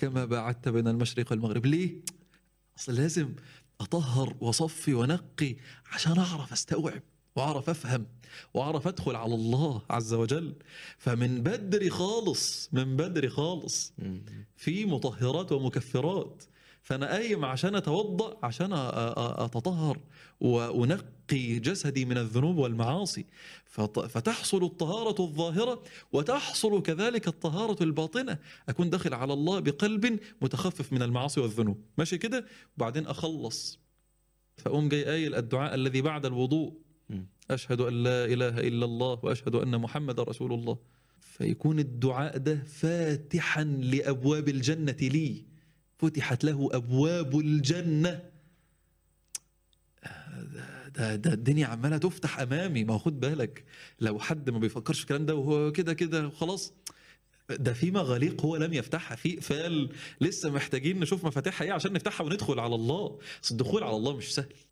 كما باعدت بين المشرق والمغرب ليه اصل لازم اطهر واصفي وانقي عشان اعرف استوعب واعرف افهم واعرف ادخل على الله عز وجل فمن بدري خالص من بدري خالص في مطهرات ومكفرات فانا قايم عشان اتوضا عشان أ- أ- اتطهر وانقي جسدي من الذنوب والمعاصي فت- فتحصل الطهاره الظاهره وتحصل كذلك الطهاره الباطنه اكون داخل على الله بقلب متخفف من المعاصي والذنوب ماشي كده وبعدين اخلص فاقوم جاي قايل الدعاء الذي بعد الوضوء مم. اشهد ان لا اله الا الله واشهد ان محمد رسول الله فيكون الدعاء ده فاتحا لابواب الجنه لي فتحت له ابواب الجنه ده, ده, ده الدنيا عماله تفتح امامي ما هو خد بالك لو حد ما بيفكرش في الكلام ده وهو كده كده خلاص ده في مغاليق هو لم يفتحها في اقفال لسه محتاجين نشوف مفاتيحها ايه عشان نفتحها وندخل على الله بس الدخول على الله مش سهل